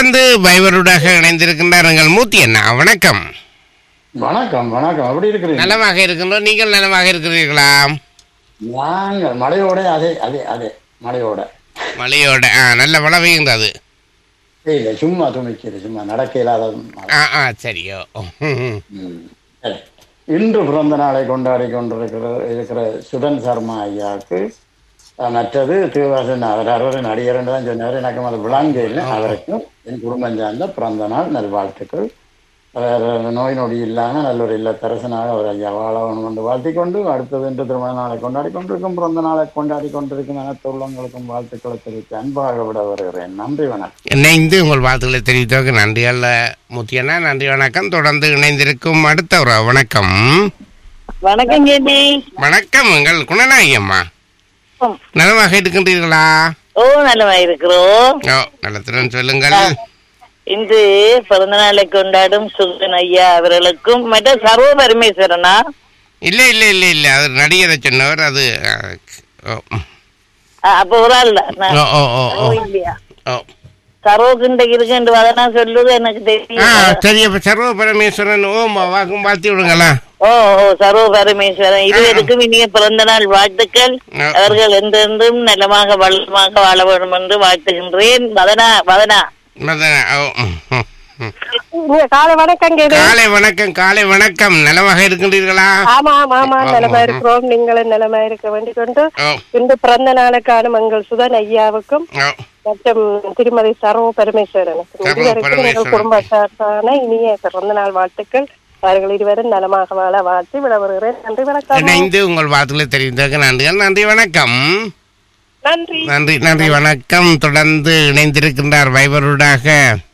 தொடர்ந்து வைவருடாக இணைந்திருக்கின்றார் எங்கள் மூர்த்தி அண்ணா வணக்கம் வணக்கம் வணக்கம் எப்படி இருக்கிறீங்க நலமாக இருக்கின்றோம் நீங்கள் நலமாக இருக்கிறீர்களா நாங்கள் மழையோட அதே அதே அதே மழையோட மழையோட ஆ நல்ல மழை பெய்கின்றது இல்ல சும்மா துணிக்கிறது சும்மா நடக்க இல்லாத மழை. ஆ ஆ சரியோ ம், ம். ம். சரி. இன்று பிறந்த நாளை கொண்டாடி கொண்டிருக்கிற இருக்கிற சுதன் சர்மா ஐயாவுக்கு அஹ், மற்றது திருவாசன் அவர் அவர் நடிகர்னு தான் சொன்னார் எனக்கு அது விளங்க இல்லை அவருக்கும் என் குடும்பம் சார்ந்த பிறந்த நாள் நல்வாழ்த்துக்கள் அவர் நோய் நொடி இல்லாமல் நல்ல ஒரு இல்லத்தரசனாக அவர் ஐயா வாழ வேணும் என்று வாழ்த்திக் கொண்டு அடுத்தது இன்று திருமண நாளை கொண்டாடி கொண்டிருக்கும் பிறந்த நாளை கொண்டாடி கொண்டிருக்கும் அனைத்து உள்ளங்களுக்கும் வாழ்த்துக்களை தெரிவித்து அன்பாக விட வருகிறேன் நன்றி வணக்கம் இணைந்து உங்கள் வாழ்த்துக்களை தெரிவித்தவருக்கு நன்றி அல்ல மூர்த்தி அண்ணா நன்றி வணக்கம் தொடர்ந்து இணைந்திருக்கும் அடுத்த ஒரு வணக்கம் வணக்கம் ஜெனி வணக்கம் எங்கள் குணநாயகி அம்மா ம். நலமாக இருக்கின்றீர்களா ஓ நல்லமா இருக்கிறோம் ஓ நலத்துடன் சொல்லுங்கள் இன்று பிறந்த நாளை கொண்டாடும் சுகன் ஐயா அவர்களுக்கும் மற்ற சர்வ பரமேஸ்வரனா இல்லை இல்லை இல்லை இல்லை அது நடிகரை சொன்னவர் அது ஆ, ஓ ம். ஆ, அப்ப ஒரு ஆள் தான் ஓ ஓ ஓ ஓ, ஓ இல்லையா ஓ சர்வ கிண்ட இருக்குன்னு வதனா சொல்லுது எனக்கு ஆ தெரியும் சரி அப்ப சர்வ பரமேஸ்வரன் ஓம் வாக்கும் வாழ்த்தி விடுங்களா ஓ ஓ சர்வ பரமேஸ்வரன் இருவருக்கும் இனிய பிறந்த நாள் வாழ்த்துக்கள் ஆ. அவர்கள் என்றென்றும் நலமாக வளமாக வாழ வேண்டும் என்று வாழ்த்துகின்றேன் வதனா வதனா மதன, ஓ, ம், ம், ம். காலை வணக்கம் கேது காலை வணக்கம் காலை வணக்கம் நலமாக இருக்கின்றீர்களா ஆமா ஆமா ஆமா ஆமா, நலமா ஆமா. இருக்கிறோம் நீங்களும் நலமா இருக்க வேண்டிக் கொண்டு ஓ இன்று பிறந்த நாளுக்கான எங்கள் சுதன் ஐயாவுக்கும் ஓ மற்றும் திருமதி சர்வ பரமேஸ்வரனுக்கும் சர்வ இருவருக்கும் எங்கள் பரமேஸ்வரன். குடும்ப சார்பான இனிய பிறந்த நாள் வாழ்த்துக்கள் அவர்கள் இருவரும் நலமாக வாழ வாழ்த்தி விட வருகிறேன் நன்றி வணக்கம் இணைந்து உங்கள் வாழ்த்துக்களை தெரிவித்ததற்கு நன்றிகள் நன்றி வணக்கம் நன்றி நன்றி நன்றி வணக்கம் தொடர்ந்து இணைந்திருக்கின்றார் வைபருடாக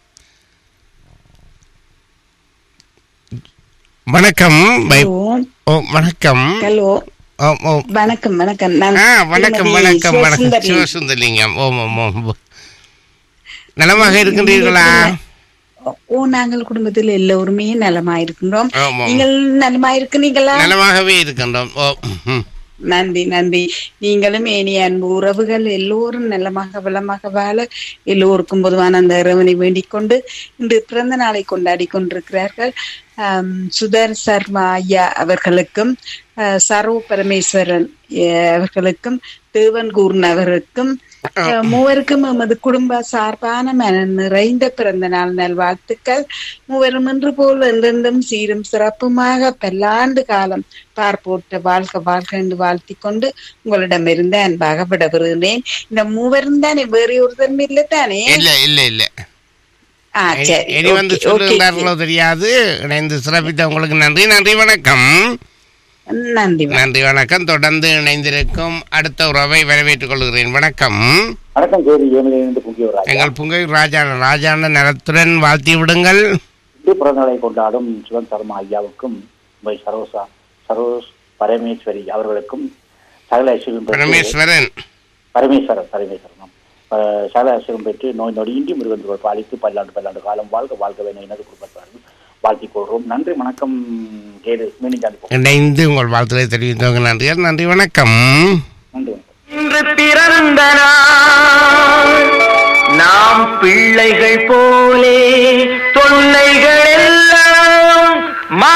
வணக்கம் வை- ஹலோ ஓ வணக்கம் ஹலோ ஓ ஓ வணக்கம் வணக்கம் நான் ஆ வணக்கம் திருமதி வணக்கம் வணக்கம் சிவசுந்தரி. சிவசுந்தலிங்கம் ஓம் ஓம் ஓம் நலமாக இருக்கின்றீர்களா ஓ நாங்கள் குடும்பத்தில் எல்லோருமே நலமா இருக்கின்றோம் ஆமாம். நீங்கள் நலமா இருக்கிறீங்களா நலமாகவே இருக்கின்றோம் ஓ ம். நன்றி நன்றி நீங்களும் ஏனிய அன்பு உறவுகள் எல்லோரும் நலமாக வளமாக வாழ எல்லோருக்கும் பொதுவான அந்த இறைவனை வேண்டிக் கொண்டு இன்று பிறந்த நாளை கொண்டாடி கொண்டிருக்கிறார்கள் ஆம், சுதர் சர்மா ஐயா அவர்களுக்கும் அஹ், சர்வ பரமேஸ்வரன் அஹ், அவர்களுக்கும் தேவன்கூர்ன் அவருக்கும் அஹ், மூவருக்கும் எமது குடும்ப சார்பான மன நிறைந்த பிறந்த நாள் நல்வாழ்த்துக்கள் மூவரும் இன்று போல் என்றென்றும் சீரும் சிறப்புமாக பல்லாண்டு காலம் பார்ப்போட்ட வாழ்க வாழ்க என்று வாழ்த்திக் கொண்டு உங்களிடமிருந்து அன்பாக விடவிருந்தேன் இந்த மூவரும் தானே வேறு ஒருத்தரும் இல்லை தானே இல்ல இல்ல இல்ல ஆ சரி இனி வந்து ஓகே, ஓகே. சொல்லுகிறார்களோ தெரியாது இணைந்து சிறப்பித்த உங்களுக்கு நன்றி நன்றி வணக்கம் நன்றி நன்றி வணக்கம் தொடர்ந்து இணைந்திருக்கும் அடுத்த உறவை வரவேற்றுக் கொள்கிறேன் வணக்கம் வணக்கம் கேள்வி ஏமிலிருந்து புங்கியவராஜ் எங்கள் புங்கை ராஜா ராஜான நலத்துடன் வாழ்த்தி விடுங்கள் இன்று பிறந்தநாளை கொண்டாடும் சிவன் சர்மா ஐயாவுக்கும் வை சரோசா சரோஸ் பரமேஸ்வரி அவர்களுக்கும் சகல ஐஸ்வர்யம் பெற்று- பரமேஸ்வரன் பரமேஸ்வரன் பரமேஸ்வரன் அஹ், சகல ஐஸ்வர்யம் பெற்று நோய் நொடியின்றி முருகன் பாலித்து பல்லாண்டு பல்லாண்டு காலம் வாழ்க வாழ்க வேண்டும் எனது குடும்பத்தார்கள் வாழ்த்திக் கொள்கிறோம் நன்றி வணக்கம் கேது மீண்டும் சந்திப்போம் இணைந்து உங்கள் வாழ்த்துக்களை தெரிவித்தவங்க நன்றிகள் நன்றி வணக்கம் நன்றி வணக்கம் இன்று பிறந்த நாள் நாம் பிள்ளைகள் போலே தொல்லைகள் எல்லாம்